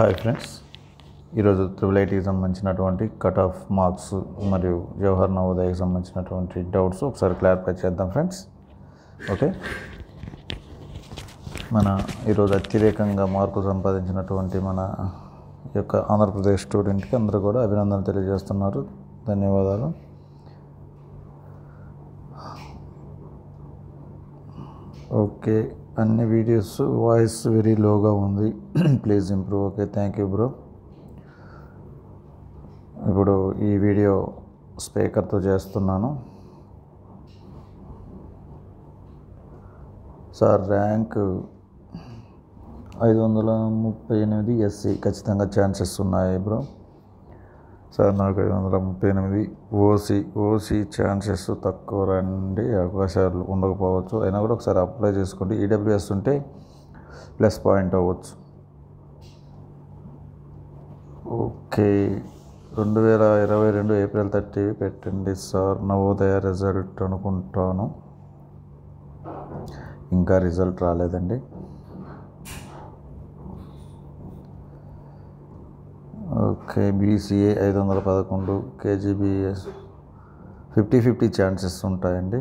hi friends ఈరోజు triple ఐటీకి సంబంధించినటువంటి కట్ ఆఫ్ మార్క్స్ మరియు జవహర్ నవోదయకి సంబంధించినటువంటి డౌట్స్ ఒకసారి క్లారిఫై చేద్దాం ఫ్రెండ్స్ ఓకే మన ఈరోజు అత్యధికంగా మార్కులు సంపాదించినటువంటి మన యొక్క ఆంధ్రప్రదేశ్ స్టూడెంట్కి అందరూ కూడా అభినందనలు తెలియజేస్తున్నారు ధన్యవాదాలు ఓకే అన్ని వీడియోస్ వాయిస్ వెరీ లోగా ఉంది please improve okay thank you bro ఇప్పుడు ఈ వీడియో స్పీకర్తో చేస్తున్నాను సార్ ర్యాంక్ ఐదు వందల ముప్పై ఎనిమిది ఎస్సీ ఖచ్చితంగా ఛాన్సెస్ ఉన్నాయి బ్రో సార్ నాకు ఐదు వందల ముప్పై ఎనిమిది ఓసీ ఓసీ ఛాన్సెస్ తక్కువ రండి అవకాశాలు ఉండకపోవచ్చు అయినా కూడా ఒకసారి అప్లై చేసుకోండి ఈడబ్ల్యూఎస్ ఉంటే ప్లస్ పాయింట్ అవ్వచ్చు ఓకే రెండు వేల ఇరవై రెండు ఏప్రిల్ థర్టీ పెట్టండి సార్ నవోదయ రిజల్ట్ అనుకుంటాను ఇంకా రిజల్ట్ రాలేదండి ఓకే బీసీఏ ఐదు వందల పదకొండు కేజీబీఎస్ ఫిఫ్టీ ఫిఫ్టీ ఛాన్సెస్ ఉంటాయండి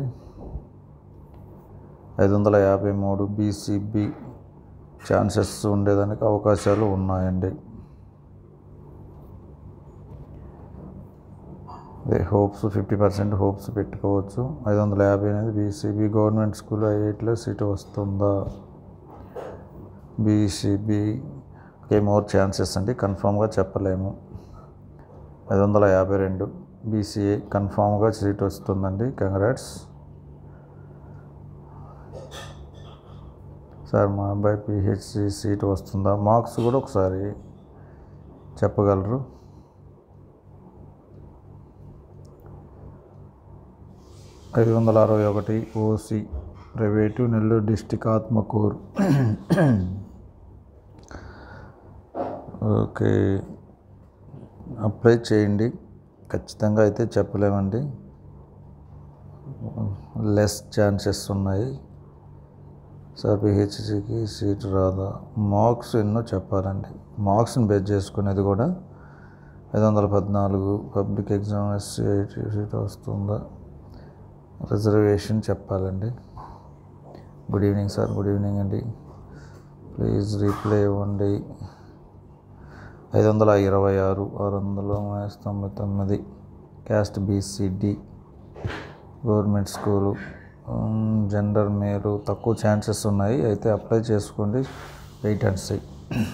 ఐదు వందల యాభై మూడు బీసీబీ ఛాన్సెస్ ఉండేదానికి అవకాశాలు ఉన్నాయండి అదే హోప్స్ ఫిఫ్టీ పర్సెంట్ హోప్స్ పెట్టుకోవచ్చు ఐదు వందల యాభై అనేది బీసీబీ గవర్నమెంట్ స్కూల్ ఐఐటీలో సీటు వస్తుందా బీసీబీ ఓకే మోర్ ఛాన్సెస్ అండి కన్ఫామ్గా చెప్పలేము ఐదు వందల యాభై రెండు బీసీఏ కన్ఫామ్గా సీట్ వస్తుందండి కంగ్రాట్స్ సార్ మా అబ్బాయి పిహెచ్సి సీట్ వస్తుందా మార్క్స్ కూడా ఒకసారి చెప్పగలరు ఐదు వందల అరవై ఒకటి OC private Nellore district Atmakur okay apply చేయండి ఖచ్చితంగా అయితే చెప్పలేమండి లెస్ ఛాన్సెస్ ఉన్నాయి సార్ పిహెచ్సికి సీట్ రాదా మార్క్స్ ఎన్నో చెప్పాలండి మార్క్స్ని బేస్ చేసుకునేది కూడా ఐదు వందల పద్నాలుగు పబ్లిక్ ఎగ్జామ్ ఎస్సీ సీట్ వస్తుందా రిజర్వేషన్ చెప్పాలండి good evening sir good evening అండి ప్లీజ్ రీప్లై ఇవ్వండి ఐదు వందల ఇరవై ఆరు ఆరు వందల తొంభై తొమ్మిది caste BCD government school gender male తక్కువ ఛాన్సెస్ ఉన్నాయి అయితే అప్లై చేసుకోండి వెయిట్ అండ్ సీ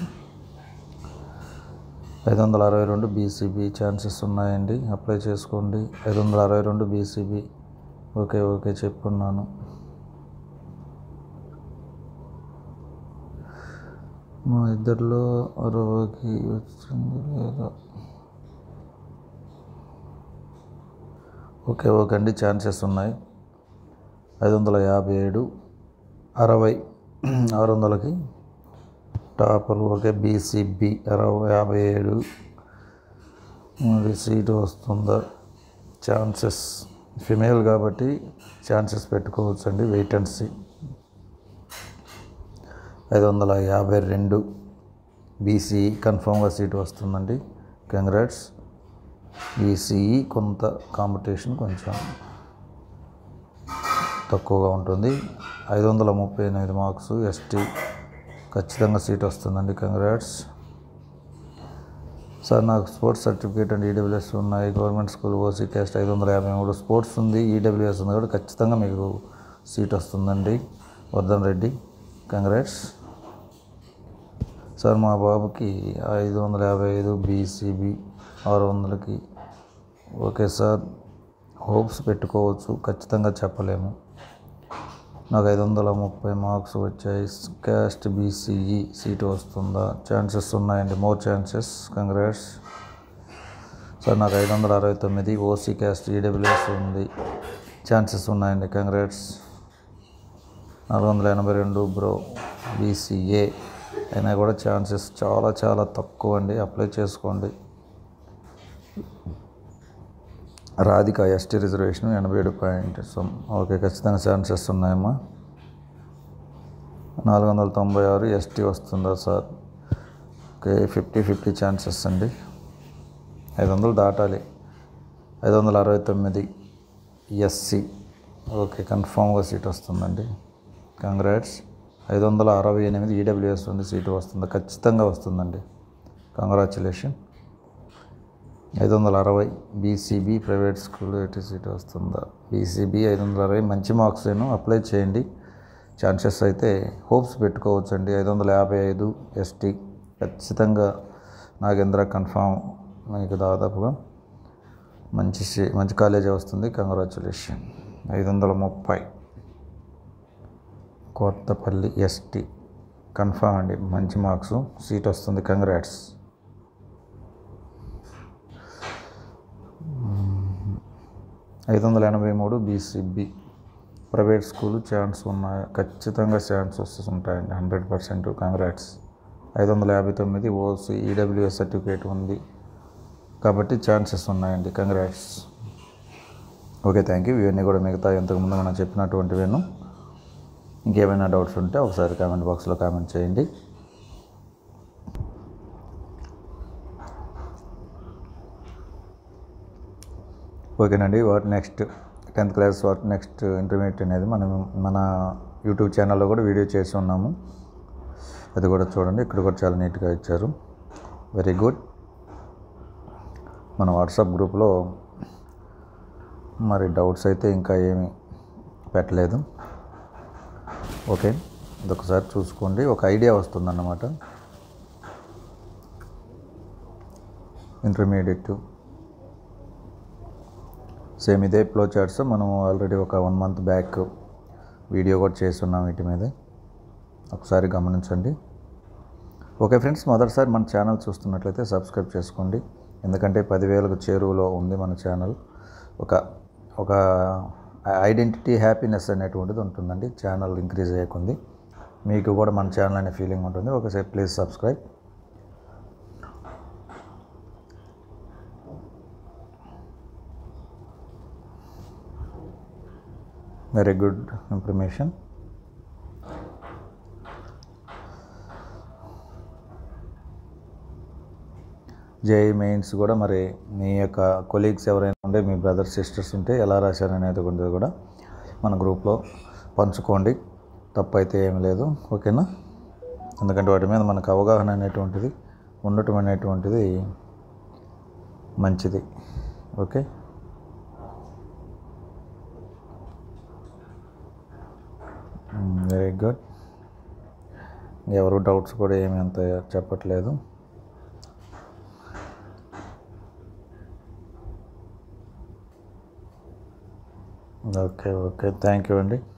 ఐదు వందల అరవై రెండు బీసీబీ ఛాన్సెస్ ఉన్నాయండి అప్లై చేసుకోండి ఐదు వందల అరవై రెండు బీసీబీ ఓకే ఓకే చెప్పున్నాను మా ఇద్దరిలో అరవైకి వచ్చింది లేదా ఓకే ఓకే అండి ఛాన్సెస్ ఉన్నాయి ఐదు వందల యాభై ఏడు అరవై ఆరు వందలకి టాపర్లు ఓకే బీసీబీ అరవై యాభై ఏడు మరి సీటు వస్తుందా ఛాన్సెస్ ఫిమేల్ కాబట్టి ఛాన్సెస్ పెట్టుకోవచ్చు అండి వెయిట్ అండ్ సీ ఐదు వందల యాభై రెండు బీసీఈ కన్ఫామ్గా సీట్ వస్తుందండి కంగ్రాట్స్ బీసీఈ కొంత కాంపిటీషన్ కొంచెం తక్కువగా ఉంటుంది ఐదు వందల ముప్పై ఎనిమిది మార్క్స్ ఎస్టీ ఖచ్చితంగా సీట్ వస్తుందండి కంగ్రాట్స్ సార్ నాకు స్పోర్ట్స్ సర్టిఫికేట్ అండ్ ఈడబ్ల్యూఎస్ ఉన్నాయి గవర్నమెంట్ స్కూల్ ఓసీ క్యాస్ట్ ఐదు వందల యాభై మూడు స్పోర్ట్స్ ఉంది ఈడబ్ల్యూఎస్ ఉంది కూడా ఖచ్చితంగా మీకు సీట్ వస్తుందండి వర్ధన్ రెడ్డి కంగ్రాట్స్ సార్ మా బాబుకి ఐదు వందల యాభై ఐదు బీసీబీ ఆరు వందలకి ఓకే సార్ హోప్స్ పెట్టుకోవచ్చు ఖచ్చితంగా చెప్పలేము నాకు ఐదు వందల ముప్పై మార్క్స్ వచ్చాయి క్యాస్ట్ బీసీఈ సీటు వస్తుందా ఛాన్సెస్ ఉన్నాయండి మోర్ ఛాన్సెస్ కంగ్రాట్స్ సార్ నాకు ఐదు వందల అరవై తొమ్మిది ఓసీ క్యాస్ట్ ఈడబ్ల్యూఎస్ ఉంది ఛాన్సెస్ ఉన్నాయండి కంగ్రాట్స్ నాలుగు వందల ఎనభై రెండు బ్రో బీసీఏ అయినా కూడా ఛాన్సెస్ చాలా చాలా తక్కువ అండి అప్లై చేసుకోండి రాధిక ఎస్టీ రిజర్వేషన్ ఎనభై ఏడు పాయింట్ సమ్ ఓకే ఖచ్చితంగా ఛాన్సెస్ ఉన్నాయమ్మా నాలుగు వందల తొంభై ఆరు ఎస్టీ వస్తుందా sir okay fifty fifty chances అండి ఐదు వందలు దాటాలి ఐదు వందల అరవై తొమ్మిది ఎస్సి ఓకే కన్ఫామ్గా సీట్ వస్తుందండి కంగ్రాట్స్ ఐదు వందల అరవై ఎనిమిది ఈడబ్ల్యూఎస్ నుండి సీటు వస్తుంది ఖచ్చితంగా వస్తుందండి కంగ్రాచులేషన్ ఐదు వందల అరవై BCB private school eighty seat వస్తుందా బీసీబీ ఐదు వందల అరవై మంచి మార్క్స్ నేను అప్లై చేయండి ఛాన్సెస్ అయితే హోప్స్ పెట్టుకోవచ్చు అండి ఐదు వందల యాభై ఐదు ఎస్టీ ఖచ్చితంగా నాగేంద్ర కన్ఫామ్ మీకు దాదాపుగా మంచి సీ- మంచి కాలేజీ వస్తుంది కంగ్రాచులేషన్ ఐదు వందల ముప్పై కొత్తపల్లి ఎస్టీ కన్ఫామ్ అండి మంచి మార్క్స్ సీట్ వస్తుంది కంగ్రాట్స్ ఐదు వందల ఎనభై మూడు బీసీబీ ప్రైవేట్ స్కూల్ ఛాన్స్ ఉన్నాయి ఖచ్చితంగా ఛాన్సెస్ ఉంటాయండి హండ్రెడ్ పర్సెంట్ కంగ్రాట్స్ ఐదు వందల యాభై తొమ్మిది ఓసీ ఈడబ్ల్యూఎస్ సర్టిఫికేట్ ఉంది కాబట్టి ఛాన్సెస్ ఉన్నాయండి కంగ్రాట్స్ ఓకే థ్యాంక్ యూ ఇవన్నీ కూడా మిగతా ఇంతకుముందు మనం చెప్పినటువంటివేను ఇంకేమైనా డౌట్స్ ఉంటే ఒకసారి కామెంట్ బాక్స్లో కామెంట్ చేయండి ఓకేనండి what next tenth class what next intermediate అనేది మనం మన యూట్యూబ్ ఛానల్లో కూడా వీడియో చేసి ఉన్నాము అది కూడా చూడండి ఇక్కడ కూడా చాలా నీట్గా ఇచ్చారు వెరీ గుడ్ మన వాట్సాప్ గ్రూప్లో మరి డౌట్స్ అయితే ఇంకా ఏమీ పెట్టలేదు ఓకే ఇదొకసారి చూసుకోండి ఒక ఐడియా వస్తుందన్నమాట ఇంటర్మీడియట్ సేమ్ ఇదే ఫ్లో చార్ట్స్ మనం ఆల్రెడీ ఒక వన్ మంత్ బ్యాక్ వీడియో కూడా చేస్తున్నాం వీటి మీద ఒకసారి గమనించండి ఓకే ఫ్రెండ్స్ మొదటిసారి మన ఛానల్ చూస్తున్నట్లయితే సబ్స్క్రైబ్ చేసుకోండి ఎందుకంటే పదివేలకు చేరువలో ఉంది మన ఛానల్ ఒక ఒక ఐడెంటిటీ హ్యాపీనెస్ అనేటువంటిది ఉంటుందండి ఛానల్ ఇంక్రీజ్ అయ్యకుంది మీకు కూడా మన ఛానల్ అనే ఫీలింగ్ ఉంటుంది ఒకసారి please subscribe very good information JEE mains కూడా మరి మీ యొక్క కొలీగ్స్ ఎవరైనా ఉంటే మీ బ్రదర్స్ సిస్టర్స్ ఉంటే ఎలా రాశారనేది కూడా కూడా మన గ్రూప్లో పంచుకోండి తప్పు అయితే ఏమీ లేదు ఓకేనా ఎందుకంటే వాటి మీద మనకు అవగాహన అనేటువంటిది ఉండటం అనేటువంటిది మంచిది ఓకే వెరీ గుడ్ ఎవరు డౌట్స్ కూడా ఏమీ అంత చెప్పట్లేదు ఓకే ఓకే థ్యాంక్ యూ అండి